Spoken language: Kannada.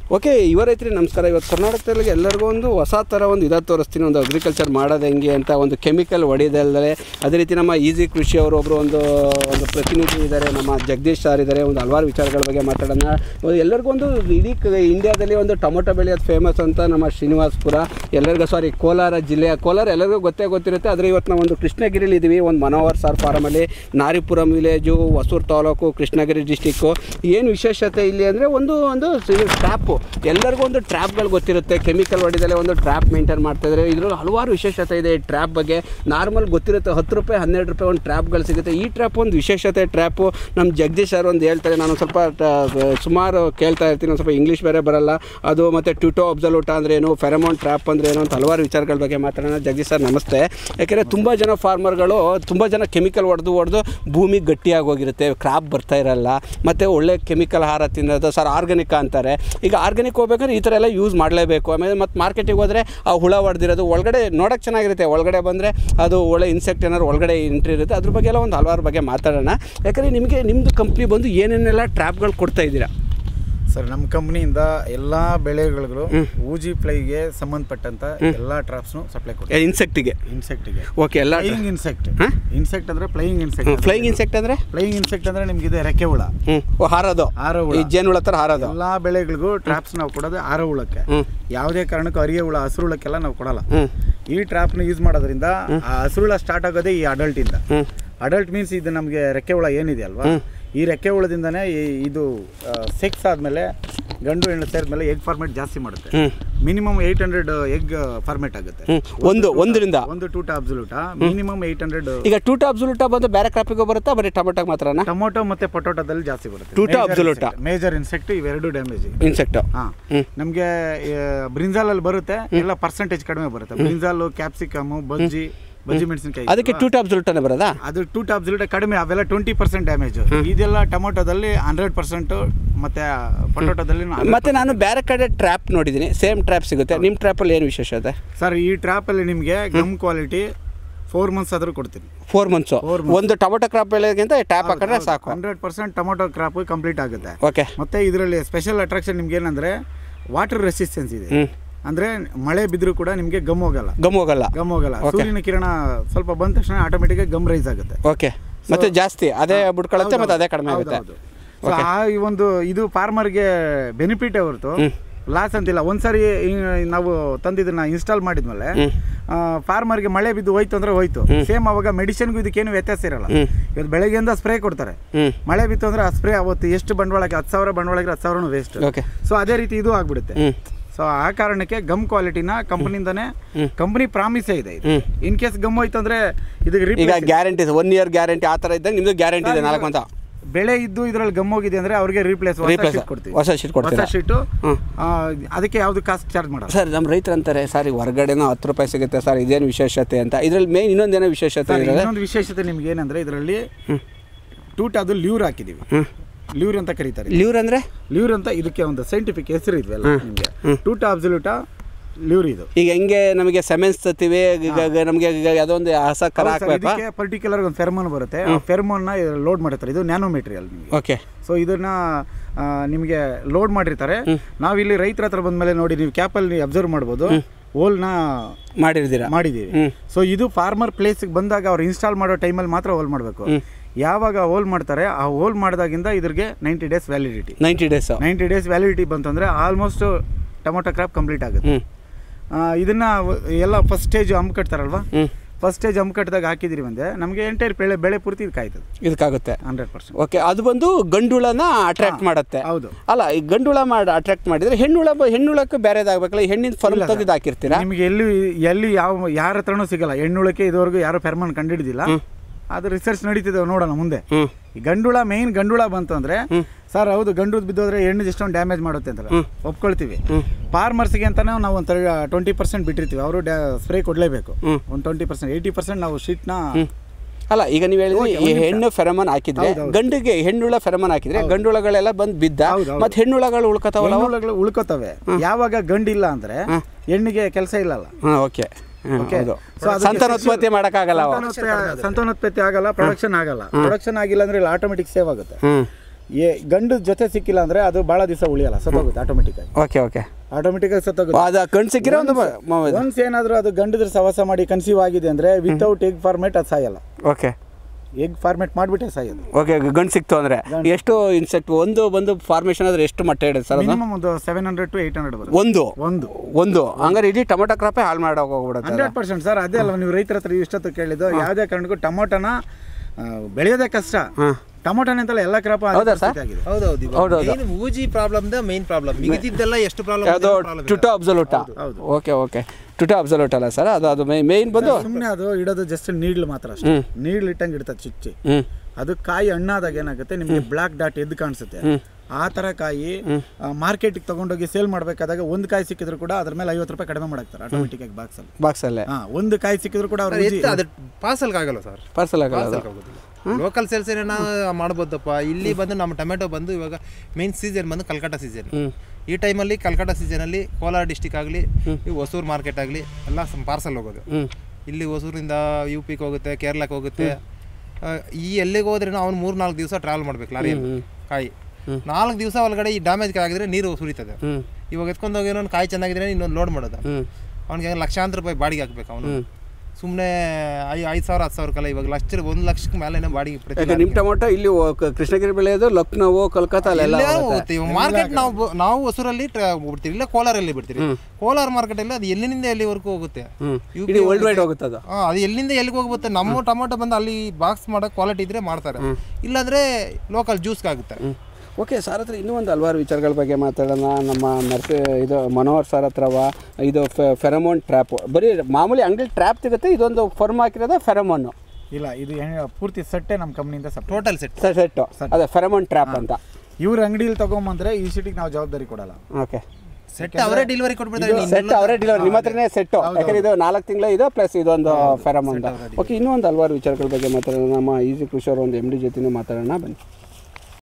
ಓಕೆ ಯುವ ರೈತರಿಗೆ ನಮಸ್ಕಾರ ಇವತ್ತು ಕರ್ನಾಟಕದಲ್ಲಿ ಎಲ್ಲರಿಗೂ ಒಂದು ಹೊಸ ಥರ ಒಂದು ಇದ ತೋರಿಸ್ತೀನಿ ಒಂದು ಅಗ್ರಿಕಲ್ಚರ್ ಮಾಡೋದು ಹೆಂಗೆ ಅಂತ ಒಂದು ಕೆಮಿಕಲ್ ಹೊಡೆದಲ್ಲದೆ ಅದೇ ರೀತಿ ನಮ್ಮ ಈಸಿ ಕೃಷಿ ಅವರು ಒಬ್ಬರು ಒಂದು ಒಂದು ಪ್ರತಿನಿಧಿ ಇದ್ದಾರೆ ನಮ್ಮ ಜಗದೀಶ್ ಸರ್ ಇದ್ದಾರೆ ಒಂದು ಹಲವಾರು ವಿಚಾರಗಳ ಬಗ್ಗೆ ಮಾತಾಡೋಣ ಒಂದು ಎಲ್ಲರಿಗೂ ಒಂದು ಇಡೀ ಕ- ಇಂಡಿಯಾದಲ್ಲಿ ಒಂದು ಟೊಮೊಟೊ ಬೆಳೆಯೋದು ಫೇಮಸ್ ಅಂತ ನಮ್ಮ ಶ್ರೀನಿವಾಸ್ಪುರ ಎಲ್ಲರಿಗೂ ಸಾರಿ ಕೋಲಾರ ಜಿಲ್ಲೆಯ ಕೋಲಾರ ಎಲ್ಲರಿಗೂ ಗೊತ್ತೇ ಗೊತ್ತಿರುತ್ತೆ ಆದರೆ ಇವತ್ತು ನಾವು ಒಂದು ಕೃಷ್ಣಗಿರಿಲಿ ಇದ್ದೀವಿ ಒಂದು ಮನೋಹರ್ ಸರ್ ಫಾರಮಲ್ಲಿ ನಾರಿಪುರಂ ವಿಲೇಜು ಹೊಸೂರು ತಾಲೂಕು ಕೃಷ್ಣಗಿರಿ ಡಿಸ್ಟಿಕ್ಕು ಏನು ವಿಶೇಷತೆ ಇಲ್ಲಿ ಅಂದರೆ ಒಂದು ಒಂದು ಟ್ರ್ಯಾಪು ಎಲ್ಲರಿಗೂ ಒಂದು ಟ್ರ್ಯಾಪ್ಗಳು ಗೊತ್ತಿರುತ್ತೆ ಕೆಮಿಕಲ್ ಹೊಡಿದಲ್ಲೇ ಒಂದು ಟ್ರ್ಯಾಪ್ ಮೇಂಟೈನ್ ಮಾಡ್ತಾಯಿದ್ದಾರೆ ಇದ್ರಲ್ಲಿ ಹಲವಾರು ವಿಶೇಷತೆ ಇದೆ ಈ ಟ್ರ್ಯಾಪ್ ಬಗ್ಗೆ ನಾರ್ಮಲ್ ಗೊತ್ತಿರುತ್ತೆ ಹತ್ತು ರೂಪಾಯಿ ಹನ್ನೆರಡು ರೂಪಾಯಿ ಒಂದು ಟ್ರ್ಯಾಪ್ಗಳು ಸಿಗುತ್ತೆ ಈ ಟ್ರ್ಯಾಪ್ ಒಂದು ವಿಶೇಷತೆ ಟ್ರ್ಯಾಪು ನಮ್ಮ ಜಗದೀಶ್ ಸರ್ ಒಂದು ಹೇಳ್ತಾರೆ ನಾನು ಸ್ವಲ್ಪ ಟ- ಸುಮಾರು ಕೇಳ್ತಾ ಇರ್ತೀನಿ ಒಂದು ಸ್ವಲ್ಪ ಇಂಗ್ಲೀಷ್ ಬೇರೆ ಬರಲ್ಲ ಅದು ಮತ್ತು ಟ್ಯೂಟೋ ಅಬ್ಸಲ್ಯೂಟ ಅಂದ್ರೆ ಏನು ಫೆರಮೋನ್ ಟ್ರ್ಯಾಪ್ ಅಂದರೆ ಏನು ಅಂತ ಹಲವಾರು ವಿಚಾರಗಳ ಬಗ್ಗೆ ಮಾತಾಡೋಣ ಜಗದೀಶ್ ಸರ್ ನಮಸ್ತೆ ಯಾಕೆಂದರೆ ತುಂಬ ಜನ ಫಾರ್ಮರ್ಗಳು ತುಂಬ ಜನ ಕೆಮಿಕಲ್ ಹೊಡೆದು ಹೊಡೆದು ಭೂಮಿ ಗಟ್ಟಿಯಾಗಿ ಹೋಗಿರುತ್ತೆ ಕ್ರಾಪ್ ಬರ್ತಾ ಇರಲ್ಲ ಮತ್ತು ಒಳ್ಳೆ ಕೆಮಿಕಲ್ ಆಹಾರ ತಿನ್ನೋದು ಸರ್ ಆರ್ಗ್ಯಾನಿಕ್ ಅಂತಾರೆ ಈಗ ಆರ್ಗ್ಯಾನಿಕ್ ಹೋಗ್ಬೇಕಾದ್ರೆ ಈ ಥರ ಎಲ್ಲ ಯೂಸ್ ಮಾಡಲೇಬೇಕು ಆಮೇಲೆ ಮತ್ತು ಮಾರ್ಕೆಟಿಗೆ ಹೋದರೆ ಆ ಹುಳ ಹೊಡೆದಿರೋದು ಒಳಗಡೆ ನೋಡೋಕ್ಕೆ ಚೆನ್ನಾಗಿರುತ್ತೆ ಒಳಗಡೆ ಬಂದರೆ ಅದು ಒಳ್ಳೆ ಇನ್ಸೆಕ್ಟ್ ಏನಾದ್ರು ಒಳಗಡೆ ಎಂಟ್ರಿ ಇರುತ್ತೆ ಅದ್ರ ಬಗ್ಗೆ ಎಲ್ಲ ಒಂದು ಹಲವಾರು ಬಗ್ಗೆ ಮಾತಾಡೋಣ ಯಾಕಂದರೆ ನಿಮಗೆ ನಿಮ್ಮದು ಕಂಪ್ನಿ ಬಂದು ಏನೇನೆಲ್ಲ ಟ್ರ್ಯಾಪ್ಗಳು ಕೊಡ್ತಾ ಇದ್ದೀರಾ ಸರ್ ನಮ್ಮ ಕಂಪ್ನಿಯಿಂದ ಎಲ್ಲಾ ಬೆಳೆಗಳಿಗೂ ಊಜಿ ಫ್ಲೈಗೆ ಸಂಬಂಧಪಟ್ಟಂತ ಎಲ್ಲಾ ಟ್ರಾಪ್ಸ್ನು ಸಪ್ಲೈ ಕೊಡ್ತೀವಿ ಇನ್ಸೆಕ್ಟಿಗೆ ಇನ್ಸೆಕ್ಟ್ಗೆ ಓಕೆ ಎಲ್ಲ ಫ್ಲೈಯಿಂಗ್ ಇನ್ಸೆಕ್ಟ್ ಹಾ? ಇನ್ಸೆಕ್ಟ್ ಅಂದ್ರೆ ಫ್ಲೈಯಿಂಗ್ ಇನ್ಸೆಕ್ಟ್ ಫ್ಲೈಯಿಂಗ್ ಇನ್ಸೆಕ್ಟ್ ಅಂದರೆ ಫ್ಲೈಯಿಂಗ್ ಇನ್ಸೆಕ್ಟ್ ಅಂದ್ರೆ ನಿಮ್ಗೆ ಇದೆ ರೆಕ್ಕೆ ಹುಳ ಹ್ಞೂ ಓ ಹಾರೋದು ಆರ ಹುಳ ಈ ಜೇನುಹುಳ ಥರ ಹಾರೋದು ಎಲ್ಲಾ ಬೆಳೆಗಳಿಗೂ ಟ್ರಾಪ್ಸ್ ನಾವು ಕೊಡೋದು ಆರ ಹುಳಕ್ಕೆ ಹ್ಞೂ ಯಾವುದೇ ಕಾರಣಕ್ಕೂ ಅರಿಯ ಹುಳ ಹಸಿರು ಹುಳಕ್ಕೆಲ್ಲ ನಾವು ಕೊಡಲ್ಲ ಹ್ಞೂ ಈ ಟ್ರಾಪ್ನ ಯೂಸ್ ಮಾಡೋದ್ರಿಂದ ಆ ಹಸಿರು ಹುಳ ಸ್ಟಾರ್ಟ್ ಆಗೋದೇ ಈ ಅಡಲ್ಟ್ ಇಂದ ಹ್ಞೂ ಅಡಲ್ಟ್ ಮೀನ್ಸ್ ಇದು ನಮಗೆ ರೆಕ್ಕೆ ಹುಳ ಏನಿದೆ ಅಲ್ವಾ ಈ ರೆಕ್ಕೆ ಹುಳದಿಂದನೇ ಈ- ಇದು ಸೆಕ್ಸ್ ಆದಮೇಲೆ ಗಂಡು ಹೆಣ್ಣು ಸೇರಿದ್ಮೇಲೆ ಎಗ್ ಫಾರ್ಮೇಟ್ ಜಾಸ್ತಿ ಮಾಡುತ್ತೆ ಹ್ಞೂ ಮಿನಿಮಮ್ ಏಯ್ಟ್ ಹಂಡ್ರೆಡ್ ಎಗ್ ಫಾರ್ಮೇಟ್ ಆಗುತ್ತೆ ಹ್ಞೂ ಒಂದು ಒಂದರಿಂದ ಒಂದು Tuta absoluta minimum eight hundred ಈಗ ಟೂಟ ಅಬ್ಸುಲೂಟ ಬಂದು ಬೇರೆ ಕ್ರಾಪಿಗೂ ಬರುತ್ತಾ ಬರೀ ಟೊಮೆಟೊಗೆ ಮಾತ್ರನಾ ಟೊಮೊಟೊ ಮತ್ತೆ ಪೊಟೊಟೋದಲ್ಲಿ ಜಾಸ್ತಿ ಬರುತ್ತೆ ಟೂಟ absoluta. ಮೇಜರ್ ಇನ್ಸೆಕ್ಟ್ ಇವೆರಡು ಡ್ಯಾಮೇಜ್ ಇನ್ಸೆಕ್ಟು ಹಾ ಹ್ಮ್. ನಮಗೆ ಬ್ರಿಂಜಾಲಲ್ಲಿ ಬರುತ್ತೆ ಎಲ್ಲ ಪರ್ಸೆಂಟೇಜ್ ಕಡಿಮೆ ಬರುತ್ತೆ ಬ್ರಿಂಜಾಲು ಕ್ಯಾಪ್ಸಿಕಮು ಬಜ್ಜಿ ಬಜ್ಜಿ ಮೆಣಸಿನಕಾಯಿ ಅದಕ್ಕೆ ಟೂಟ ಅಬ್ಸುಲೂಟನೇ ಬರೋದಾ ಅದು ಟೂ ಟಾಪ್ಸ್ ಕಡಿಮೆ ಅವೆಲ್ಲ ಟ್ವೆಂಟಿ ಪರ್ಸೆಂಟ್ ಡ್ಯಾಮೇಜ್ ಇದೆಲ್ಲ ಟೊಮೊಟೊದಲ್ಲಿ ಹಂಡ್ರೆಡ್ ಪರ್ಸೆಂಟ್ ಮತ್ತೆ ಪೊಟೊಟೋದಲ್ಲಿ ಮತ್ತೆ ನಾನು ಬೇರೆ ಕಡೆ ಟ್ರ್ಯಾಪ್ ನೋಡಿದ್ದೀನಿ ಸೇಮ್ ಟ್ರ್ಯಾಪ್ ಸಿಗುತ್ತೆ ನಿಮ್ಮ ಟ್ರ್ಯಾಪಲ್ಲಿ ಏನು ವಿಶೇಷತೆ ಸರ್ ಈ ಟ್ರ್ಯಾಪಲ್ಲಿ ನಿಮಗೆ ಗಮ್ ಕ್ವಾಲಿಟಿ ಫೋರ್ ಮಂತ್ಸ್ ಆದರೂ ಕೊಡ್ತೀನಿ ಫೋರ್ ಮಂತ್ಸು Four ಒಂದು ಟೊಮೆಟೊ ಕ್ರಾಪ್ ಬೆಳೆಗಿಂತ ಟ್ಯಾಪ್ ಹಾಕೊಂಡ್ರೆ ಸಾಕು hundred percent tomato crop complete ಆಗುತ್ತೆ ಓಕೆ ಮತ್ತೆ ಇದರಲ್ಲಿ ಸ್ಪೆಷಲ್ ಅಟ್ರಾಕ್ಷನ್ ನಿಮ್ಗೆ ಏನಂದ್ರೆ ವಾಟರ್ ರೆಸಿಸ್ಟೆನ್ಸ್ ಇದೆ ಹ್ಞೂ ಅಂದ್ರೆ ಮಳೆ ಬಿದ್ದರೂ ಕೂಡ ನಿಮಗೆ ಗಮ್ ಹೋಗಲ್ಲ ಗಮ್ ಹೋಗಲ್ಲ ಗಮ್ ಹೋಗಲ್ಲ Okay. ಸೂರ್ಯನ ಕಿರಣ ಸ್ವಲ್ಪ ಬಂದ ತಕ್ಷಣ ಆಟೋಮೆಟಿಕ್ ಗಮ್ ರೈಸ್ ಆಗುತ್ತೆ ಓಕೆ ಮತ್ತೆ ಜಾಸ್ತಿ ಅದೇ ಬಿಡ್ಕೊಳುತ್ತೆ ಮತ್ತೆ ಅದೇ ಕಡಿಮೆ ಆಗುತ್ತೆ ಹೌದು ಸೊ ಆ ಈ ಒಂದು ಇದು ಫಾರ್ಮರ್ಗೆ ಬೆನಿಫಿಟ್ ಹೊರತು ಲಾಸ್ ಅಂತಿಲ್ಲ ಒಂದ್ಸರಿ ಈ- ನಾವು ತಂದಿದ್ದನ್ನ ಇನ್ಸ್ಟಾಲ್ ಮಾಡಿದ್ಮೇಲೆ ಫಾರ್ಮರ್ಗೆ ಮಳೆ ಬಿದ್ದು ಹೋಯ್ತು ಅಂದ್ರೆ ಹೋಯ್ತು ಸೇಮ್ ಅವಾಗ ಮೆಡಿಸಿನ್ಗೂ ಇದಕ್ಕೇನು ವ್ಯತ್ಯಾಸ ಇರಲ್ಲ ಹ್ಮ್. ಇವತ್ತು ಬೆಳಗ್ಗೆಯಿಂದ ಸ್ಪ್ರೇ ಕೊಡ್ತಾರೆ ಹ್ಞೂ ಮಳೆ ಬಿತ್ತು ಅಂದ್ರೆ ಆ ಸ್ಪ್ರೇ ಅವತ್ತು ಎಷ್ಟು ಬಂಡವಾಳಕ್ಕೆ ಹತ್ತು ಸಾವಿರ ಬಂಡವಾಳಕ್ಕೆ ಹತ್ತು ಸಾವಿರನೂ ವೇಸ್ಟ್ ಓಕೆ ಸೊ ಅದೇ ರೀತಿ ಇದು ಆಗ್ಬಿಡುತ್ತೆ ಹ್ಞೂ ಸೊ ಆ ಕಾರಣಕ್ಕೆ ಗಮ್ ಕ್ವಾಲಿಟಿನ ಕಂಪನಿಯಿಂದನೇ ಕಂಪನಿ ಪ್ರಾಮಿಸೇ ಇದೆ ಇದು ಹ್ಮ್. ಇನ್ ಕೇಸ್ ಗಮ್ ಹೋಯ್ತು ಅಂದ್ರೆ ಇದಕ್ಕೆ ಈಗ replace- guarantee one year guarantee ಆ ಥರ ಇದ್ದಂಗೆ ನಿಮ್ಮದು ಗ್ಯಾರಂಟಿ ಇದೆ ನಾಲ್ಕು ಅಂತ ಬೆಳೆ ಇದ್ದು ಇದ್ರಲ್ಲಿ ಗಮ್ ಹೋಗಿದೆ ಅಂದ್ರೆ ಅವ್ರಿಗೆ ರೀಪ್ಲೇಸ್ Replace, ಕೊಡ್ತೀವಿ ಹೊಸ sheet ಕೊಡ್ತೀರಾ? ಹೊಸ ಶೀಟು ಹ್ಮ್. ಅದಕ್ಕೆ ಯಾವ್ದು ಕಾಸ್ಟ್ ಚಾರ್ಜ್ ಮಾಡಲ್ಲ ಸರ್ ನಮ್ಮ ರೈತರು ಅಂತಾರೆ ಸರ್ ಈಗ ಹೊರಗಡೆನೂ ಹತ್ತು ರೂಪಾಯಿ ಸಿಗುತ್ತೆ ಸರ್ ಇದೇನು ವಿಶೇಷತೆ ಅಂತ ಇದರಲ್ಲಿ ಮೇನ್ ಇನ್ನೊಂದೇನೋ ವಿಶೇಷತೆ ಸರ್, ಇರೋದು ಇನ್ನೊಂದು ವಿಶೇಷತೆ ನಿಮ್ಗೆ ಏನಂದ್ರೆ ಇದರಲ್ಲಿ ಟೂಟ್ ಅದು ಲ್ಯೂರ್ ಹಾಕಿದೀವಿ ಹ್ಞೂ ಲ್ಯೂರ್ ಅಂತ ಕರೀತಾರೆ ಲ್ಯೂರ್ ಅಂದರೆ ಲ್ಯೂರ್ ಅಂತ ಇದಕ್ಕೆ ಒಂದು ಸೈಂಟಿಫಿಕ್ ಹೆಸರು ಇದ್ವಲ್ಲ ನಿಮಗೆ ಟೂಟ ಅಬ್ಸಲ್ಯೂಟ ಲ್ಯೂರ್ ಇದು ಈಗ ಹೆಂಗೆ ನಮಗೆ ಸೆಮೆನ್ಸ್ ತತ್ತೀವಿ ಈಗ ನಮಗೆ ಈಗ ಯಾವುದೋ ಒಂದು ಹೊಸ ಕರ ಹೌದು ಸರ್, ಹಾಕ್ಬೇಕಾ ಇದಕ್ಕೆ ಪರ್ಟಿಕ್ಯುಲರ್ ಒಂದು ಫೆರ್ಮೋನ್ ಬರುತ್ತೆ ಆ ಫೆರ್ಮೋನ್ನ ಲೋಡ್ ಮಾಡಿರ್ತಾರೆ ಇದು ನ್ಯಾನೋ ಮೆಟೀರಿಯಲ್ ನಿಮಗೆ ಓಕೆ ಸೊ ಇದನ್ನ ಆ, ನಿಮಗೆ ಲೋಡ್ ಮಾಡಿರ್ತಾರೆ ನಾವಿಲ್ಲಿ ರೈತರ ಹತ್ರ ಬಂದ್ಮೇಲೆ ನೋಡಿ ನೀವು ಕ್ಯಾಪಲ್ಲಿ ಅಬ್ಸರ್ವ್ ಮಾಡ್ಬೋದು ಹೋಲ್ನ ಮಾಡಿರ್ತೀರಾ ಮಾಡಿದ್ದೀವಿ ಹ್ಮ್. ಸೊ ಇದು ಫಾರ್ಮರ್ ಪ್ಲೇಸ್ಗೆ ಬಂದಾಗ ಅವ್ರು ಇನ್ಸ್ಟಾಲ್ ಮಾಡೋ ಟೈಮಲ್ಲಿ ಮಾತ್ರ ಹೋಲ್ ಮಾಡಬೇಕು ಯಾವಾಗ ಹೋಲ್ ಮಾಡ್ತಾರೆ ಆ ಹೋಲ್ ಮಾಡಿದಾಗಿಂದ ಇದ್ರಿಗೆ ninety days validity ninety days ninety days validity ಬಂತಂದರೆ ಆಲ್ಮೋಸ್ಟ್ ಟೊಮೊಟೊ ಕ್ರಾಪ್ ಕಂಪ್ಲೀಟ್ ಆಗುತ್ತೆ ಹ್ಞೂ ಆ, ಇದನ್ನ ವ- ಎಲ್ಲ ಫಸ್ಟ್ ಸ್ಟೇಜ್ ಹಮ್ ಕಟ್ತಾರಲ್ವಾ ಹ್ಞೂ ಫಸ್ಟ್ ಸ್ಟೇಜ್ ಹಮ್ ಕಟ್ಟಿದಾಗ ಹಾಕಿದಿರಿ ಬಂದೆ ನಮಗೆ ಎಂಟೈರ್ ಬೆಳೆ ಬೆಳೆ ಪೂರ್ತಿ ಇದು ಕಾಯ್ತದೆ ಇದಕ್ಕಾಗುತ್ತೆ ಹಂಡ್ರೆಡ್ ಪರ್ಸೆಂಟ್ ಓಕೆ ಅದು ಬಂದು ಗಂಡುಳನ ಅಟ್ರಾಕ್ಟ್ ಮಾಡುತ್ತೆ ಹೌದು ಅಲ್ಲ ಈ ಗಂಡುಳ ಮಾಡಿ ಅಟ್ರಾಕ್ಟ್ ಮಾಡಿದ್ರೆ ಹೆಣ್ಣುಳ ಬ- ಹೆಣ್ಣುಳಕ್ಕೆ ಬೇರೆದಾಗಬೇಕಲ್ಲ ಈ ಹೆಣ್ಣಿನ ಫರ್ಮ್ ತೆಗೆದು ಹಾಕಿರ್ತೀರಾ ನಿಮಗೆ ಎಲ್ಲಿ ಎಲ್ಲಿ ಯಾವ ಯಾರ ಹತ್ರನೂ ಸಿಗಲ್ಲ ಹೆಣ್ಣುಳಕ್ಕೆ ಇದುವರೆಗೂ ಯಾರು ಫೆರ್ಮನ್ ಕಂಡಿಡಿದಿಲ್ಲ ಅದು ರಿಸರ್ಚ್ ನಡೀತಿದೆ ನೋಡೋಣ ಮುಂದೆ ಹ್ಞೂ ಈ ಗಂಡುಳ ಮೇನ್ ಗಂಡುಳ ಬಂತು ಅಂದ್ರೆ ಸರ್ ಹೌದು ಗಂಡು ಬಿದ್ದೋದ್ರೆ ಹೆಣ್ಣು ಎಷ್ಟೊಂದು ಡ್ಯಾಮೇಜ್ ಮಾಡುತ್ತೆ ಅಂತಲ್ಲ ಒಪ್ಕೊಳ್ತೀವಿ ಫಾರ್ಮರ್ಸ್ಗೆ ಅಂತಾನೆ ನಾವು ಒಂದು ಟ್ವೆಂಟಿ ಪರ್ಸೆಂಟ್ ಬಿಟ್ಟಿರ್ತೀವಿ ಅವರು ಸ್ಪ್ರೇ ಕೊಡಲೇಬೇಕು ಹ್ಮ್. ಒಂದು ಟ್ವೆಂಟಿ ಪರ್ಸೆಂಟ್ ಏಯ್ಟಿ ಪರ್ಸೆಂಟ್ ನಾವು ಶೀಟ್ನ ಅಲ್ಲ ಈಗ ನೀವು ಹೇಳಿದ್ರಿ ಈ ಹೆಣ್ಣು ಫೆರಮನ್ ಹಾಕಿದ್ರೆ ಹೌದು, ಹೌದು. ಗಂಡಿಗೆ ಹೆಣ್ಣುಳ ಫೆರಮನ್ ಹಾಕಿದ್ರೆ ಗಂಡುಳಗಳೆಲ್ಲ ಬಂದು ಬಿದ್ದ ಹೌದು, ಹೌದು. ಮತ್ತೆ ಹೆಣ್ಣುಳಗಳು ಉಳ್ಕೊತಾವಲ್ಲ ಅವು? ಹೆಣ್ಣುಳಗಳು ಉಳ್ಕೋತವೆ ಯಾವಾಗ ಗಂಡಿಲ್ಲ ಅಂದ್ರೆ ಹೆಣ್ಣಿಗೆ ಕೆಲಸ ಇಲ್ಲಲ್ಲ ಹಾಂ ಓಕೆ Okay. ಹೌದು So ಅದಕ್ಕೆ ಸಂತಾನೋತ್ಪತ್ತಿ ಮಾಡೋಕ್ಕಾಗಲ್ಲ ಅವು ಸಂತಾನೋತ್ಪ- ಸಂತಾನೋತ್ಪತ್ತಿ ಆಗಲ್ಲ ಪ್ರೊಡಕ್ಷನ್ ಆಗಲ್ಲ ಪ್ರೊಡಕ್ಷನ್ ಆಗಿಲ್ಲ ಅಂದ್ರೆ ಇಲ್ಲಿ ಆಟೋಮೆಟಿಕ್ ಸೇವ್ ಆಗುತ್ತೆ ಹ್ಞೂ ಏ ಗಂಡು ಜೊತೆ ಸಿಕ್ಕಿಲ್ಲ ಅಂದ್ರೆ ಅದು ಭಾಳ ದಿವಸ ಉಳಿಯಲ್ಲ ಸತ್ತೋಗುತ್ತೆ ಆಟೋಮೆಟಿಕ್ ಆಗಿ ಓಕೆ ಓಕೆ ಆಟೋಮೆಟಿಕ್ ಆಗಿ ಸತ್ತೋಗುತ್ತೆ ಅದು ಕಣ್ ಸಿಕ್ಕಿರೋ ಒಂದು ಮ- ಮ- ಇದು. ಒನ್ಸ್ ಏನಾದರೂ ಅದು ಗಂಡದ್ರ ಸವಾಸ ಮಾಡಿ ಕನ್ಸೀವ್ ಆಗಿದೆ ಅಂದ್ರೆ ವಿತೌಟ್ ಎಗ್ ಫಾರ್ಮೇಟ್ ಅದು ಸಾಯಲ್ಲ ಓಕೆ ಎಗ್ ಫಾರ್ಮೇಟ್ ಮಾಡಿಬಿಟ್ಟೆ ಸಾಯೋದು ಓಕೆ ಗಂಡು ಸಿಕ್ತು ಅಂದರೆ ಎಷ್ಟು ಇನ್ಸೆಕ್ಟ್ ಒಂದು ಬಂದು ಫಾರ್ಮೇಷನ್ ಆದ್ರೆ ಎಷ್ಟು ಮೊಟ್ಟೆ ಇಡುತ್ತೆ ಸರ್ ಅದು ಮಿನಿಮಮ್ ಒಂದು seven hundred to eight hundred ಬರುತ್ತೆ ಒಂದು ಒಂದು ಒಂದು ಹಂಗಾರೆ ಇಡೀ ಟೊಮೆಟೊ ಕ್ರಾಪೇ ಹಾಳು ಮಾಡೋಕೆ ಹೋಗ್ಬಿಡುತ್ತೆ ಹಂಡ್ರೆಡ್ ಪರ್ಸೆಂಟ್ ಸರ್ ಅದೇ ಅಲ್ವಾ ನೀವು ರೈತರ ಹತ್ರ ಇಷ್ಟೊತ್ತು ಕೇಳಿದ್ದು ಯಾವುದೇ ಕಾರಣಕ್ಕೂ ಟೊಮೊಟೊನ ಆ, ಬೆಳೆಯೋದೇ ಕಷ್ಟ ಹಾಂ ಟೊಮೊಟೊನೇ ಅಂತಲ್ಲ ಎಲ್ಲ ಕ್ರಾಪ್ ಹೌದಾ sir? ಆಗಿದೆ ಹೌದೌದು ಹೌದೌದು. ಮೇನ್ ಊಜಿ ಪ್ರಾಬ್ಲಮ್ ಮೇನ್ ಪ್ರಾಬ್ಲಮ್ ಮಿಗದಿದ್ದೆಲ್ಲ ಎಷ್ಟು ಪ್ರಾಬ್ಲಮ್ ಯಾವುದು ಟುಟೋ ಅಬ್ಸಲ್ಯೂಟ ಹೌದು. ಓಕೆ ಓಕೆ ಟುಟೋ ಅಬ್ಸಲ್ಯೂಟ್ ಅಲ್ಲ ಸರ್ ಅದು ಅದು ಮೇಯ್ನ್ ಬಂದು ಸುಮ್ಮನೆ ಅದು ಇಡೋದು ಜಸ್ಟ್ ನೀಡ್ಲು ಮಾತ್ರ ಅಷ್ಟೇ ನೀಡ್ಲು ಇಟ್ಟಂಗೆ ಇಡ್ತದೆ ಚುಚ್ಚಿ ಹ್ಞೂ ಅದು ಕಾಯಿ ಹಣ್ಣಾದಾಗ ಏನಾಗುತ್ತೆ ನಿಮಗೆ ಬ್ಲಾಕ್ ಡಾಟ್ ಎದ್ದು ಕಾಣಿಸುತ್ತೆ ಆ ಥರ ಕಾಯಿ ಮಾರ್ಕೆಟಿಗೆ ತಗೊಂಡೋಗಿ ಸೇಲ್ ಮಾಡಬೇಕಾದಾಗ ಒಂದು ಕಾಯಿ ಸಿಕ್ಕಿದ್ರು ಕೂಡ ಅದ್ರ ಮೇಲೆ ಐವತ್ತು ರೂಪಾಯಿ ಕಡಿಮೆ ಮಾಡಾಕ್ತಾರೆ ಆಟೋಮೆಟಿಕ್ ಆಗಿ ಬಾಕ್ಸಲ್ಲಿ ಬಾಕ್ಸಲ್ಲೇ ಹಾ ಒಂದು ಕಾಯಿ ಸಿಕ್ಕಿದ್ರು ಕೂಡ ಅವ್ರು ಎತ್ತ ಅದು ಪಾರ್ಸಲ್ಗೆ ಆಗಲ್ಲ ಸರ್ ಪಾರ್ಸಲ್ ಆಗಲ್ಲ ಅದು ಆಗೋದಿಲ್ಲ ಲೋಕಲ್ ಸೇಲ್ಸ್ ಏನೋ ಮಾಡ್ಬೋದಪ್ಪ ಇಲ್ಲಿ ಬಂದು ನಮ್ಮ ಟೊಮೆಟೊ ಬಂದು ಇವಾಗ ಮೇನ್ ಸೀಸನ್ ಬಂದು ಕಲ್ಕಟ್ಟ ಸೀಸನ್ ಈ ಟೈಮಲ್ಲಿ ಕಲ್ಕಟ್ಟ ಸೀಸನಲ್ಲಿ ಕೋಲಾರ ಡಿಸ್ಟಿಕ್ ಆಗಲಿ ಈ ಹೊಸೂರು ಮಾರ್ಕೆಟ್ ಆಗಲಿ ಎಲ್ಲ ಪಾರ್ಸಲ್ ಹೋಗೋದು ಹ್ಞೂ ಇಲ್ಲಿ ಹೊಸೂರಿಂದ ಯು ಪಿಗೆ ಹೋಗುತ್ತೆ ಕೇರಳಕ್ಕೆ ಹೋಗುತ್ತೆ ಆ, ಈ ಎಲ್ಲಿಗೆ ಹೋದ್ರೆ ಅವ್ನು ಮೂರು ನಾಲ್ಕು ದಿವಸ ಟ್ರಾವೆಲ್ ಮಾಡ್ಬೇಕು ಲಾರಿಯಲ್ಲಿ ಕಾಯಿ ನಾಲ್ಕು ದಿವಸ ಒಳಗಡೆ ಈ ಡ್ಯಾಮೇಜ್ ಆಗಿದ್ರೆ ನೀರು ಸುರಿತದೆ ಹ್ಞೂ ಇವಾಗ ಎತ್ಕೊಂಡು ಹೋಗಿ ಏನೋ ಕಾಯಿ ಚೆನ್ನಾಗಿದ್ರೆ ಇನ್ನೊಂದು ಲೋಡ್ ಮಾಡೋದು ಹ್ಞೂ ಅವ್ನಿಗೆ ಲಕ್ಷಾಂತರ ರೂಪಾಯಿ ಬಾಡಿಗೆ ಹಾಕ್ಬೇಕು ಅವನು ಸುಮ್ಮನೆ ಐ ಐದು ಸಾವಿರ ಹತ್ತು ಸಾವಿರಕ್ಕಲ್ಲ ಇವಾಗ ಲಕ್ಷ ಒಂದು ಲಕ್ಷಕ್ಕೆ ಮೇಲೆ ಬಾಡಿಗೆ ಪ್ರತಿ ಯಾಕೆ ನಿಮ್ಮ ಟೊಮೊಟೊ ಇಲ್ಲಿ ಓ- ಕ- ಕೃಷ್ಣಗಿರಿ ಬೆಳೆಯೋದು ಲಕ್ನೋ ಕಲ್ಕತ್ತಾ ಅಲ್ಲೆಲ್ಲ ಎಲ್ಲೇ ಹೋಗುತ್ತೆ. ಹೋಗುತ್ತೆ ಇವಾಗ ಮಾರ್ಕೆಟ್ ನಾವು ಬ- ನಾವು ಹೊಸೂರಲ್ಲಿ ಟ್ರ- ಬಿಡ್ತೀವಿ ಇಲ್ಲ ಕೋಲಾರಲ್ಲಿ ಬಿಡ್ತೀವಿ ಕೋಲಾರ ಮಾರ್ಕೆಟಲ್ಲಿ ಅದು ಎಲ್ಲಿನಿಂದ ಎಲ್ಲಿವರೆಗೂ ಹೋಗುತ್ತೆ ಹ್ಞೂ ಯು ಇಡೀ ವರ್ಲ್ಡ್ ವೈಡ್ ಹೋಗುತ್ತೆ ಅದು ಹಾ, ಅದು ಎಲ್ಲಿಂದ ಎಲ್ಲಿಗೆ ಹೋಗುತ್ತೆ ನಮ್ಮ ಟೊಮೊಟೊ ಬಂದು ಅಲ್ಲಿ ಬಾಕ್ಸ್ ಮಾಡೋ ಕ್ವಾಲಿಟಿ ಇದ್ರೆ ಮಾಡ್ತಾರೆ ಇಲ್ಲಾಂದ್ರೆ ಲೋಕಲ್ ಜ್ಯೂಸ್ಗೆ ಆಗುತ್ತೆ ಓಕೆ ಸರ್ ಹತ್ರ ಇನ್ನೂ ಒಂದು ಹಲವಾರು ವಿಚಾರಗಳ ಬಗ್ಗೆ ಮಾತಾಡೋಣ ನಮ್ಮ ನರ್ಸಿ ಇದು ಮನೋಹರ್ ಸರ್ ಹತ್ರವ ಇದು ಫೆರಮೋನ್ ಟ್ರ್ಯಾಪ್ ಬರೀ ಮಾಮೂಲಿ ಅಂಗಡಿ ಟ್ರ್ಯಾಪ್ ಸಿಗುತ್ತೆ ಇದೊಂದು ಫರ್ಮ್ ಹಾಕಿರೋದು ಫೆರಮೋನು ಇಲ್ಲ ಇದು ಹೆಣ್- ಪೂರ್ತಿ ಸಟ್ಟೆ ನಮ್ಮ ಕಂಪ್ನಿಯಿಂದ ಸಪ್ ಟೋಟಲ್ ಸೆಟ್ ಸೆಟ್ಟು ಅದೇ ಫೆರಮೋನ್ ಟ್ರ್ಯಾಪ್ ಅಂತ ಇವ್ರ ಅಂಗಡಿಯಲ್ಲಿ ತಗೊಂಬಂದ್ರೆ ಈ ಸಿಟಿಗೆ ನಾವು ಜವಾಬ್ದಾರಿ ಕೊಡಲ್ಲ ಓಕೆ ಸೆಟ್ ಅವರೇ ಡೆಲಿವರಿ ಕೊಟ್ಬಿಡ್ತಾರೆ ನೀನ್ ಸೆಟ್ ಅವರೇ ಡಿಲಿವರಿ ನಿಮ್ಮ ಹತ್ರನೇ ಸೆಟ್ಟು ಯಾಕಂದ್ರೆ ಇದು ನಾಲ್ಕು ತಿಂಗಳು ಇದು ಪ್ಲಸ್ ಇದೊಂದು ಫೆರಮೋನ್ ಓಕೆ ಇನ್ನೂ ಒಂದು ಹಲವಾರು ವಿಚಾರಗಳ ಬಗ್ಗೆ ಮಾತಾಡೋಣ ನಮ್ಮ ಈಸಿ ಕೃಷಿ ಅವರು ಒಂದು ಎಮ್ ಡಿ ಜೊತೆನೂ ಮಾತಾಡೋಣ ಬನ್ನಿ